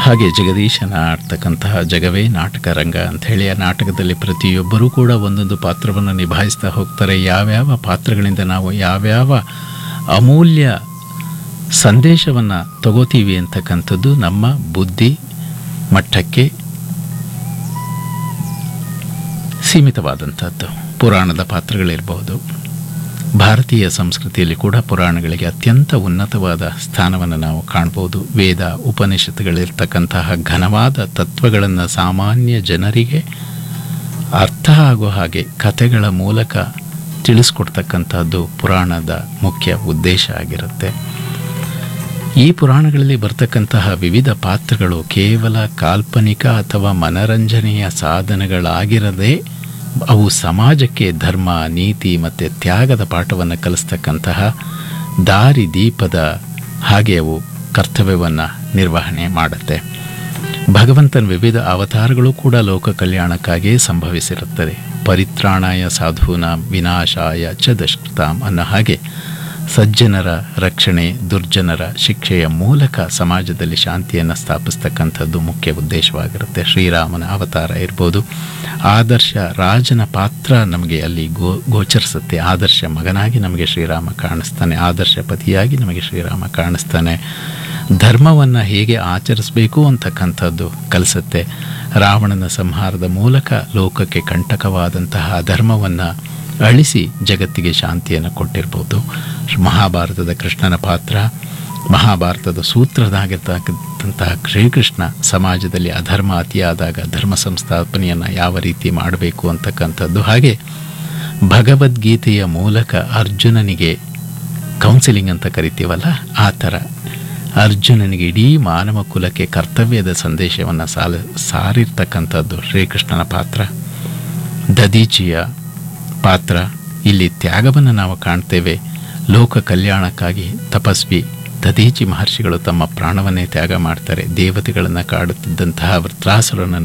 ಹಾಗೆ ಜಗದೀಶನ ಆಡ್ತಕ್ಕಂತಹ ಜಗವೇ ನಾಟಕ ರಂಗ ಅಂಥೇಳಿ ಆ ನಾಟಕದಲ್ಲಿ ಪ್ರತಿಯೊಬ್ಬರೂ ಕೂಡ ಒಂದೊಂದು ಪಾತ್ರವನ್ನು ನಿಭಾಯಿಸ್ತಾ ಹೋಗ್ತಾರೆ ಯಾವ್ಯಾವ ಪಾತ್ರಗಳಿಂದ ನಾವು ಯಾವ್ಯಾವ ಅಮೂಲ್ಯ ಸಂದೇಶವನ್ನು ತಗೋತೀವಿ ಅಂತಕ್ಕಂಥದ್ದು ನಮ್ಮ ಬುದ್ಧಿ ಮಟ್ಟಕ್ಕೆ ಸೀಮಿತವಾದಂಥದ್ದು ಪುರಾಣದ ಪಾತ್ರಗಳಿರ್ಬೋದು ಭಾರತೀಯ ಸಂಸ್ಕೃತಿಯಲ್ಲಿ ಕೂಡ ಪುರಾಣಗಳಿಗೆ ಅತ್ಯಂತ ಉನ್ನತವಾದ ಸ್ಥಾನವನ್ನು ನಾವು ಕಾಣ್ಬೋದು ವೇದ ಉಪನಿಷತ್ತುಗಳಿರ್ತಕ್ಕಂತಹ ಘನವಾದ ತತ್ವಗಳನ್ನು ಸಾಮಾನ್ಯ ಜನರಿಗೆ ಅರ್ಥ ಆಗೋ ಹಾಗೆ ಕಥೆಗಳ ಮೂಲಕ ತಿಳಿಸ್ಕೊಡ್ತಕ್ಕಂಥದ್ದು ಪುರಾಣದ ಮುಖ್ಯ ಉದ್ದೇಶ ಆಗಿರುತ್ತೆ ಈ ಪುರಾಣಗಳಲ್ಲಿ ಬರ್ತಕ್ಕಂತಹ ವಿವಿಧ ಪಾತ್ರಗಳು ಕೇವಲ ಕಾಲ್ಪನಿಕ ಅಥವಾ ಮನರಂಜನೆಯ ಸಾಧನಗಳಾಗಿರದೆ ಅವು ಸಮಾಜಕ್ಕೆ ಧರ್ಮ ನೀತಿ ಮತ್ತು ತ್ಯಾಗದ ಪಾಠವನ್ನು ಕಲಿಸ್ತಕ್ಕಂತಹ ದಾರಿ ದೀಪದ ಹಾಗೆ ಅವು ಕರ್ತವ್ಯವನ್ನು ನಿರ್ವಹಣೆ ಮಾಡುತ್ತೆ ಭಗವಂತನ ವಿವಿಧ ಅವತಾರಗಳು ಕೂಡ ಲೋಕ ಕಲ್ಯಾಣಕ್ಕಾಗಿಯೇ ಸಂಭವಿಸಿರುತ್ತದೆ ಪರಿತ್ರಾಣಾಯ ಸಾಧೂನ ವಿನಾಶಾಯ ಚ ದುಷ್ಕೃತಾಂ ಅನ್ನೋ ಹಾಗೆ ಸಜ್ಜನರ ರಕ್ಷಣೆ ದುರ್ಜನರ ಶಿಕ್ಷೆಯ ಮೂಲಕ ಸಮಾಜದಲ್ಲಿ ಶಾಂತಿಯನ್ನು ಸ್ಥಾಪಿಸ್ತಕ್ಕಂಥದ್ದು ಮುಖ್ಯ ಉದ್ದೇಶವಾಗಿರುತ್ತೆ ಶ್ರೀರಾಮನ ಅವತಾರ ಇರ್ಬೋದು ಆದರ್ಶ ರಾಜನ ಪಾತ್ರ ನಮಗೆ ಅಲ್ಲಿ ಗೋ ಗೋಚರಿಸುತ್ತೆ ಆದರ್ಶ ಮಗನಾಗಿ ನಮಗೆ ಶ್ರೀರಾಮ ಕಾಣಿಸ್ತಾನೆ ಆದರ್ಶ ಪತಿಯಾಗಿ ನಮಗೆ ಶ್ರೀರಾಮ ಕಾಣಿಸ್ತಾನೆ ಧರ್ಮವನ್ನು ಹೇಗೆ ಆಚರಿಸಬೇಕು ಅಂತಕ್ಕಂಥದ್ದು ಕಲಿಸುತ್ತೆ ರಾವಣನ ಸಂಹಾರದ ಮೂಲಕ ಲೋಕಕ್ಕೆ ಕಂಟಕವಾದಂತಹ ಅಧರ್ಮವನ್ನು ಅಳಿಸಿ ಜಗತ್ತಿಗೆ ಶಾಂತಿಯನ್ನು ಕೊಟ್ಟಿರ್ಬೋದು ಮಹಾಭಾರತದ ಕೃಷ್ಣನ ಪಾತ್ರ ಮಹಾಭಾರತದ ಸೂತ್ರದಾಗಿರ್ತಕ್ಕಂತಹ ಶ್ರೀಕೃಷ್ಣ ಸಮಾಜದಲ್ಲಿ ಅಧರ್ಮ ಅತಿಯಾದಾಗ ಧರ್ಮ ಸಂಸ್ಥಾಪನೆಯನ್ನು ಯಾವ ರೀತಿ ಮಾಡಬೇಕು ಅಂತಕ್ಕಂಥದ್ದು ಹಾಗೆ ಭಗವದ್ಗೀತೆಯ ಮೂಲಕ ಅರ್ಜುನನಿಗೆ ಕೌನ್ಸಿಲಿಂಗ್ ಅಂತ ಕರಿತೀವಲ್ಲ ಆ ಥರ ಅರ್ಜುನನಿಗೆ ಇಡೀ ಮಾನವ ಕುಲಕ್ಕೆ ಕರ್ತವ್ಯದ ಸಂದೇಶವನ್ನು ಸಾಲ ಸಾರಿರ್ತಕ್ಕಂಥದ್ದು ಶ್ರೀಕೃಷ್ಣನ ಪಾತ್ರ ದದೀಚಿಯ ಪಾತ್ರ ಇಲ್ಲಿ ತ್ಯಾಗವನ್ನು ನಾವು ಕಾಣ್ತೇವೆ ಲೋಕ ಕಲ್ಯಾಣಕ್ಕಾಗಿ ತಪಸ್ವಿ ದದೀಚಿ ಮಹರ್ಷಿಗಳು ತಮ್ಮ ಪ್ರಾಣವನ್ನೇ ತ್ಯಾಗ ಮಾಡ್ತಾರೆ ದೇವತೆಗಳನ್ನು ಕಾಡುತ್ತಿದ್ದಂತಹ ವೃತ್ರಾಸುರನನ್ನು